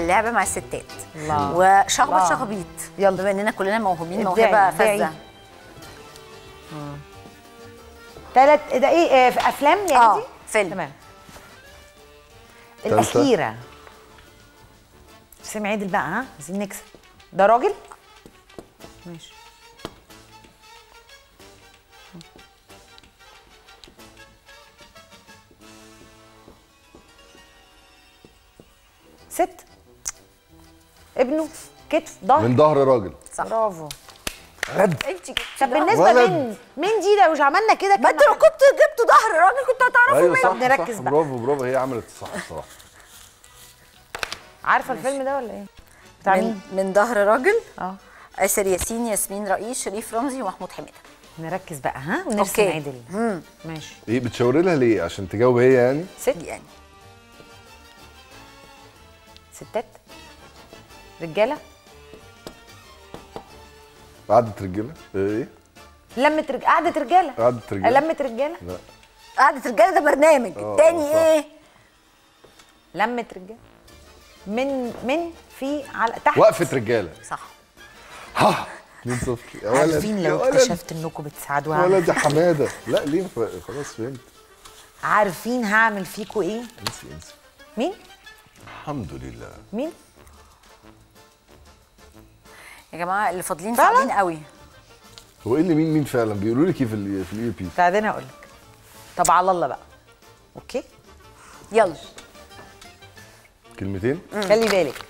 اللعبه مع الستات الله. وشخبط الله. شخبيط يلا. بما اننا كلنا موهوبين ابدعي، موهبه ابدعي. فذه ثلاث ده ايه آه، في افلام يعني اه دي؟ فيلم تمام تالتة. الاخيره سامي عادل بقى ها عايزين نكسب ده راجل ماشي ست ابنه كتف ظهر من ظهر راجل صح برافو انت جبتي طب ظهر. بالنسبه ولد. من من دي لو مش عملنا كده ما انت لو كنت جبت ظهر الراجل كنت هتعرفوا ايوه منه صح نركز صح بقى. برافو برافو هي عملت الصح بصراحه عارفه الفيلم ده ولا ايه؟ بتاع من, مين؟ من ظهر راجل اه آسر ياسين ياسمين رئيس شريف رمزي ومحمود حميده نركز بقى ها ونرسم أوكي. عدل ماشي ايه بتشاوري لها ليه عشان تجاوب هي يعني ست يعني ستات رجاله قعدة رجاله ايه لمة رج... قعدة رجاله قعدة رجاله لمة رجاله لا قعدة رجاله ده برنامج اه، التاني صح. ايه لمة رجاله من من في على تحت وقفة رجاله صح ها 2 0 يا ولد عارفين يا لو ولد. اكتشفت انكم بتساعدوا يا ولد يا حماده لا ليه ف- خلاص فهمت عارفين هعمل فيكوا ايه انسي انسي مين الحمد لله مين يا جماعه اللي فاضلين فعلا؟ صعبين قوي هو ايه اللي مين مين فعلا بيقولوا لك ايه في ال في الاي بي بعدين اقول لك طب على الله بقى اوكي يلا كلمتين خلي بالك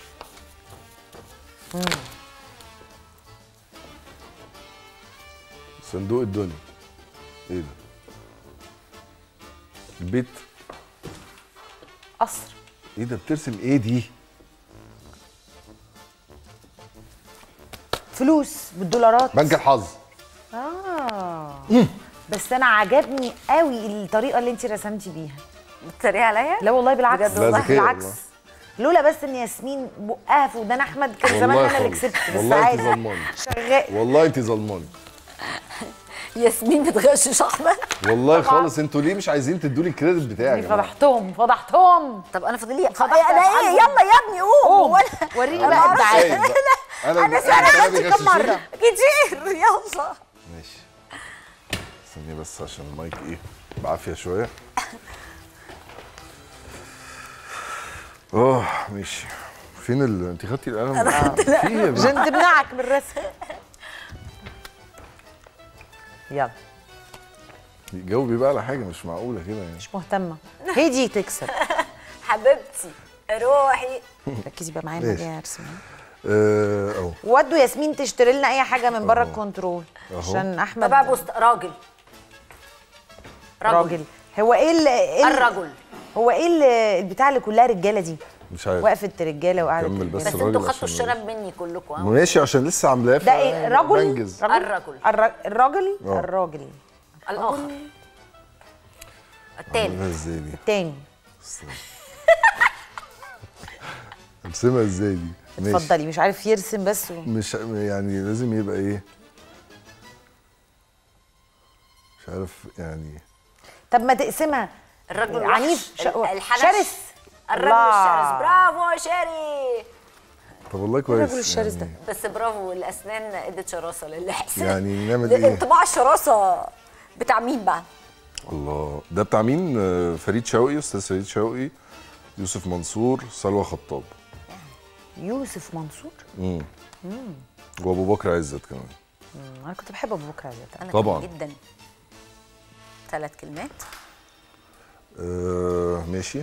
صندوق الدنيا ايه ده البيت قصر ايه ده بترسم ايه دي فلوس بالدولارات بنك الحظ اه بس انا عجبني قوي الطريقه اللي انت رسمتي بيها بتتريقي عليا لا والله بالعكس بجد لا، والله ذكية بالعكس والله. لولا بس ان ياسمين بقها في ودان احمد كان زمان والله انا اللي خالص. كسبت بس والله انت عادي ظلماني شغال والله انت ظلماني ياسمين بتغشش احمد والله خالص انتوا ليه مش عايزين تدوا لي الكريدت بتاعي يا جماعه فضحتهم فضحتهم طب انا فاضل لي فضحت انا ايه أفعالهم. يلا يا ابني قوم قوم وانا وريني أنا بقى معرفش. ابداعاتك شايف بقى. انا انا سألت أنا كم مرة؟ كتير يلا ماشي استني بس عشان المايك ايه بعافيه شويه اه ماشي فين ال انت خدتي القلم في ايه يا بنت؟ عشان تمنعك من الرسم يلا جاوبي بقى على حاجه مش معقوله كده يعني مش مهتمه هي دي تكسب حبيبتي روحي ركزي بقى معايا ماشي. ما ارسم اه اهو ودوا ياسمين تشتري لنا اي حاجه من بره أهو. الكنترول أهو. عشان طب احمد بقى بص راجل راجل هو ايه ال- ايه ال- الرجل هو ايه ال- البتاع اللي كلها رجاله دي مش عارف وقفه رجاله وقعده كمل بس بس رجالة. الراجل انتوا خدتوا عشان- الشنب مني كلكم ها؟ ماشي عشان لسه عاملاه ده ايه رجل بنجز رجل الرجل. الر- الراجل آه. الراجل الاخر التاني عاملها ازاي دي التاني ارسمها ازاي دي ماشي. اتفضلي مش عارف يرسم بس و... مش يعني لازم يبقى ايه مش عارف يعني طب ما تقسمها الرجل عنيف الوحش، ش- الحنش شرس الرجل الله. الشرس برافو شري طب والله كويس الرجل الشرس ده يعني بس برافو الاسنان ادت شراسه للاحسان يعني نعمل ايه؟ انطباع الشراسه بتاع مين بقى؟ الله ده بتاع مين آه، فريد شوقي استاذ فريد شوقي يوسف منصور سلوى خطاب يوسف منصور امم وابو بكر عزت كمان مم، انا كنت بحب ابو بكر عزت انا طبعاً. كمان جدا ثلاث كلمات آه ماشي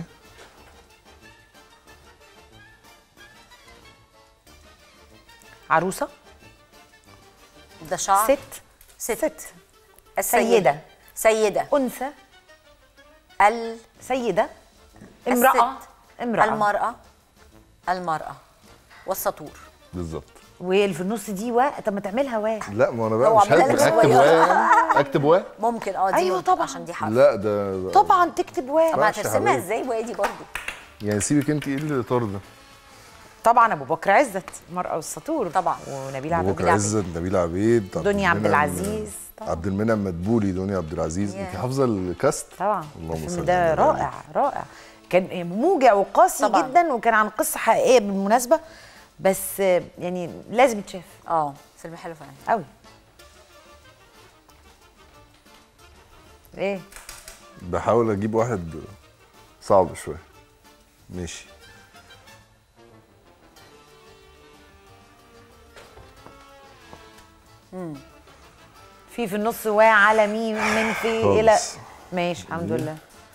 عروسه ده شعر ست ست, ست السيدة سيدة انثى ال سيده امراه الست. امراه المرأة المرأة والسطور بالظبط واللي في النص دي و طب ما تعملها و لا ما انا هو بقى مش عاملها هكتب لك اكتب صغيرة. وا اكتب وا ممكن اه دي أيوة طبعاً. عشان دي حرف لا ده ده- طبعا تكتب و طب ينفعش يا هترسمها حبيبي. ازاي وهي دي برضه يعني سيبك انت ايه الاطار ده طبعا ابو بكر عزت المراه والسطور طبعا. ونبيل ابو عبد بكر عزت نبيل عبيد دنيا عبد المنعم- العزيز طبعا. عبد المنعم مدبولي دنيا عبد العزيز انت ياه. حافظه الكاست طبعا اللهم الفيلم صل ده على النبي. رائع رائع كان موجع وقاسي طبعاً. جدا وكان عن قصه حقيقيه بالمناسبه بس آه، يعني لازم يتشاف اه فيلم حلو فعلا قوي ايه بحاول اجيب واحد صعب شويه ماشي في في النص و على مين من في خالص. الى ماشي الحمد لله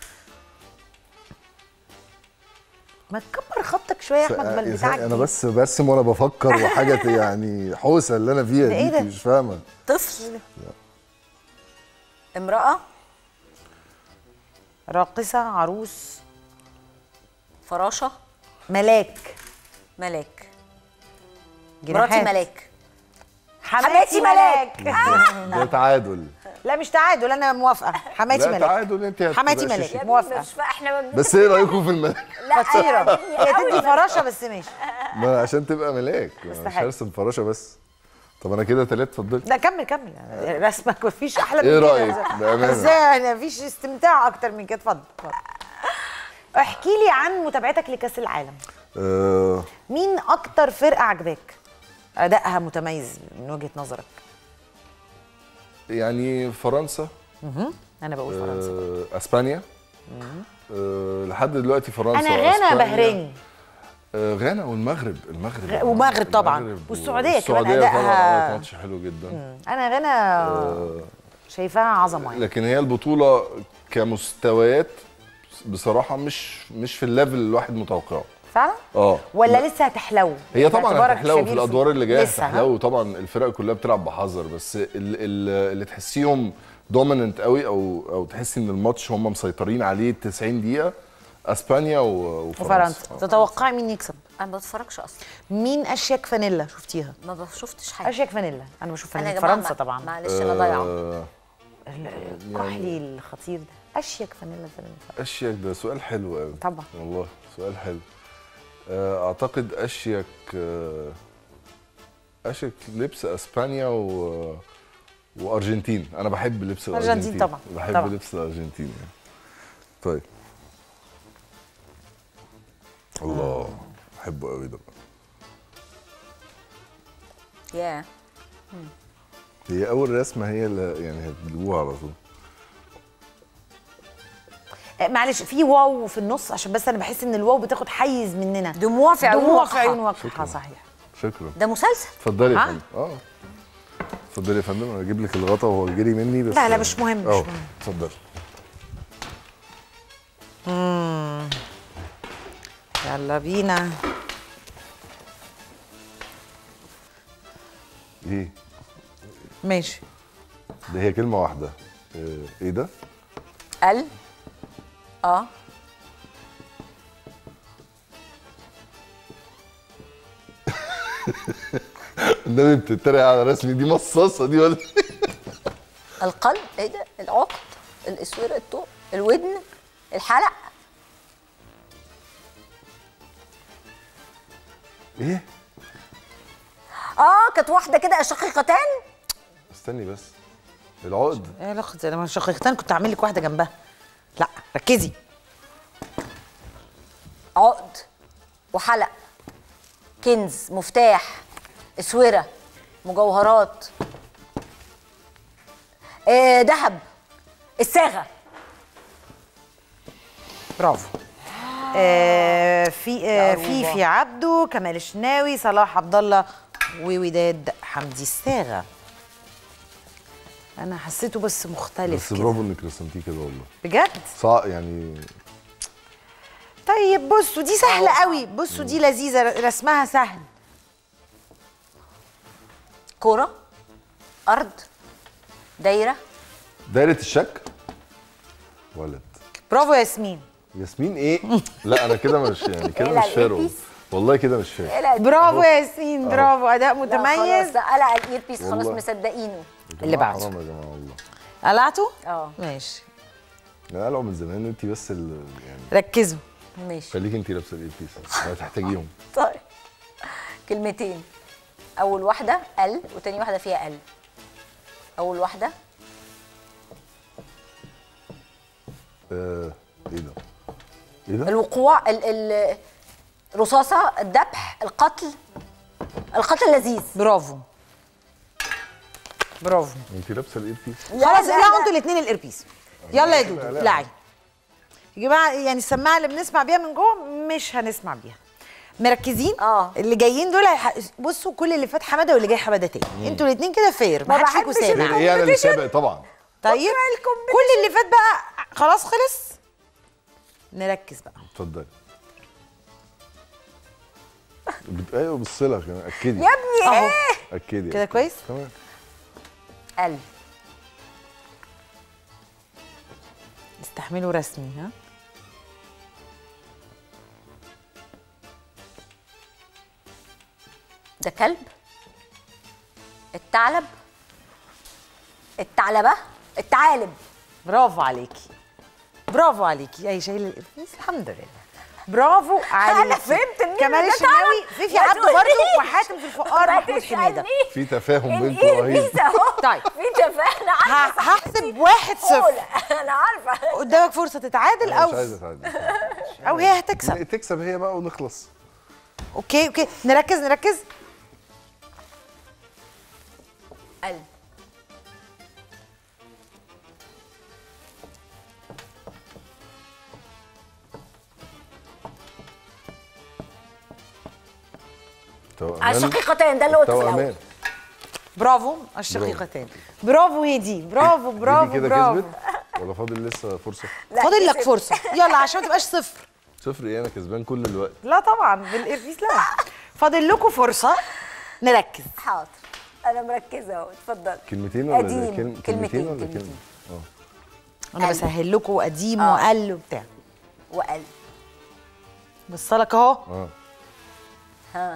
ما تكبر خطك شويه يا احمد بل يا بتاعك سا- انا دي. بس برسم وانا بفكر وحاجه يعني حوسه اللي انا فيها ده إيه دي ده؟ مش فاهمه طفل امرأة راقصه عروس فراشة ملاك ملاك جناحات. مراتي ملاك حماتي ملاك ده تعادل لا مش تعادل انا موافقه حماتي لا ملاك تعادل انت هتبقى حماتي شيشة. ملاك يا ابني موافقه مش فا- احنا ما بس ايه رايكم في الملاك لا خطيره عاجبني هي قوي تدي فراشه بس ماشي ما عشان تبقى ملاك مش تستحق. هرسم فراشه بس طب انا كده تلات اتفضلي لا كمل كمل رسمك مفيش احلى من إيه كده رأيك؟ بأمانة. ازاي يعني مفيش استمتاع اكتر من كده اتفضل اتفضل احكي لي عن متابعتك لكاس العالم آه مين اكتر فرقه عجباك ادائها متميز من وجهه نظرك يعني فرنسا انا بقول فرنسا آه اسبانيا آه لحد دلوقتي فرنسا انا غانا وأسبانيا. بهريني آه غانا والمغرب المغرب غ- ومغرب طبعاً. المغرب والسعودية كمان والسعودية أدائها- طبعا آه، ماتش حلو جدا انا غانا آه شايفاها عظمه يعني لكن هي البطولة كمستويات بصراحة مش مش في الليفل اللي الواحد متوقعه فعلا اه ولا لسه هتحلو هي طبعا باعتبارك هتحلو خبير في الادوار اللي جايه لسه، ها؟ هتحلو طبعا الفرق كلها بتلعب بحذر بس ال- ال- اللي تحسيهم دوميننت قوي او او تحسي ان الماتش هم مسيطرين عليه 90 دقيقه اسبانيا و- وفرنسا وفرنسا تتوقعي مين يكسب انا ما بتفرجش اصلا مين اشيك فانيلا شفتيها ما بشوفتش حاجه اشيك فانيلا انا بشوف انا يا فانيلا جماعه فرنسا ما- طبعا معلش انا ضايعه آه، الكحلي الخطير ده اشيك فانيلا فانيلا اشيك ده سؤال حلو قوي طبعا. والله سؤال حلو آه، اعتقد اشيك آه، اشيك لبس اسبانيا و وارجنتين انا بحب لبس أرجنتين الارجنتين طبعاً، بحب طبعاً. لبس الارجنتين يعني. طيب الله بحبه قوي ده يا هي اول رسمه هي اللي يعني هتجيبوها على طول آه، معلش في واو في النص عشان بس انا بحس ان الواو بتاخد حيز مننا دموع في عيون دموع في وقحة. عيون وقحة شكراً. صحيح شكرا ده مسلسل اتفضلي يا ها؟ فندم اه اتفضلي يا فندم انا اجيب لك الغطا وهو جري مني بس لا، لا، مش مهم، مش أهو، مهم. اتفضلي يلا بينا ايه ماشي ده هي كلمه واحده آه، ايه ده ال اه النبي بتتريق على رسمي دي مصاصه دي ولا القلب ايه ده العقد الاسوره الطوق الودن الحلق ايه اه كانت واحده كده شقيقتان استني بس العقد ايه علاقة لما شقيقتين كنت اعمل لك واحده جنبها لا ركزي عقد وحلق كنز مفتاح اسوره مجوهرات آه، ذهب الصاغه برافو آه في آه لا، في روبا. في عبده كمال الشناوي صلاح عبد الله ووداد حمدي الساغه انا حسيته بس مختلف بس كده. برافو انك رسمتيه كده والله بجد صعب يعني طيب بصوا دي سهله قوي بصوا دي لذيذه رسمها سهل كوره ارض دايره دايره الشك ولد برافو ياسمين ياسمين ايه لا انا كده مش يعني كده اقلع مش فارق الإيربيس. والله كده مش فارق لا برافو يا ياسمين برافو اداء خلاص متميز ده قلع الايربيس خلاص والله. مصدقينه يا اللي جماعة بعده. حرام يا جماعه والله قلعته اه ماشي لا قلعوا من زمان انت بس ال- يعني ركزوا ماشي خليكي انت لابسه الايربيس هتحتاجيهم طيب كلمتين اول واحده ال وتاني واحده فيها ال اول واحده آه، ايه ده ايه ده؟ الوقوع ال ال الرصاصه الذبح القتل القتل اللذيذ برافو برافو انت لابسه الاير بيس خلاص لا، اقلعوا لا. انتوا الاثنين الايربيس يلا يا دودو لا، لا. اقلعي يا جماعه يعني السماعه اللي بنسمع بيها من جوه مش هنسمع بيها مركزين اه. اللي جايين دول هيح- بصوا كل اللي فات حماده واللي جاي حماده تاني انتوا الاثنين كده فير ما ما حدش فيكم بحبش سامع الكم- ايه انا اللي سابق طبعا طيب الكومبيتيشن. كل اللي فات بقى خلاص خلص نركز بقى اتفضلي بت- ايوه بص لها كمان اكدي يا ابني اهو. ايه اكدي كده أكدي. كويس؟ تمام قلب استحملوا رسمي ها ده كلب الثعلب الثعلبه الثعالب برافو عليكي برافو عليكي اي شايله الإرفيس الحمد لله برافو عليكي فهمت إن كمال ده الشناوي تعب. فيفي ما عبده برضه تقوليش. وحاتم في الفقار ما محمود حماده تسألنيش. في تفاهم بينكم الايه رهيب بيس اهو طيب. في تفاهم انا ه- عارفه هحسب واحد صفر قول انا عارفه قدامك فرصه تتعادل أنا او مش عايزه اتعدي او هي هتكسب تكسب هي بقى ونخلص اوكي اوكي نركز نركز قلب توأمان الشقيقتين ده اللي قلته في الاول توأمان برافو الشقيقتين برافو هدي برافو برافو دي كده برافو كسبت ولا فاضل لسه فرصه لا، فاضل لك كسب. فرصه يلا عشان ما تبقاش صفر صفر ايه انا كسبان كل الوقت لا طبعا بالإرفيس لا فاضل لكم فرصه نركز حاضر انا مركزه اهو اتفضل كلمتين ولا قديم. كلم- كلمتين، كلمتين ولا كلمتين. كلمه اه انا قلب. بسهل لكم قديم آه. وقل وبتاع وقلب بصلك اهو اه ها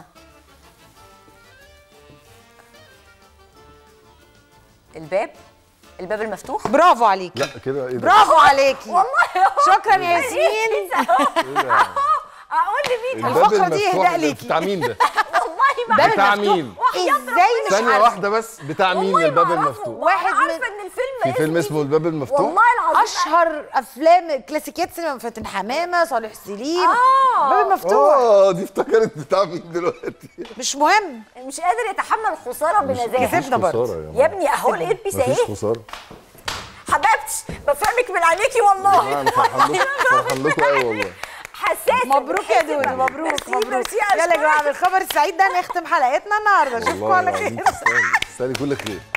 الباب الباب المفتوح برافو عليكي لا كده ايه ده برافو عليكي والله اهو شكرا يا ياسمين إيه ده؟ اقول لمين الباب الفقرة دي المفتوح إهداء ده ليكي. بتاع مين ده والله ما باب بتاع المفتوح. مين ازاي مش ثانيه عارفه واحده بس بتاع مين والله ما الباب أعرفه. المفتوح واحد واحد من- عارفه ان الفيلم في فيلم اسمه الباب المفتوح والله العظيم اشهر افلام كلاسيكيات سينما فاتن حمامه صالح سليم آه. باب المفتوح اه دي افتكرت بتاع مين دلوقتي مش مهم مش قادر يتحمل الخساره بنزاهه كسبنا برضه. خسارة يا جماعة. ابني اهو الايربيس مفيش اهي خساره حبيبتي بفهمك من عينيكي يا والله جماعه انا فرحان لكم فرحان لكم قوي والله حساسه مبروك يا بتحسب. دودو مبروك ميرسي، مبروك ميرسي، يلا يا أشكرك. جماعه بالخبر السعيد ده نختم حلقتنا النهارده اشوفكم والله على العظيم خير تستاهلي تستاهلي كل خير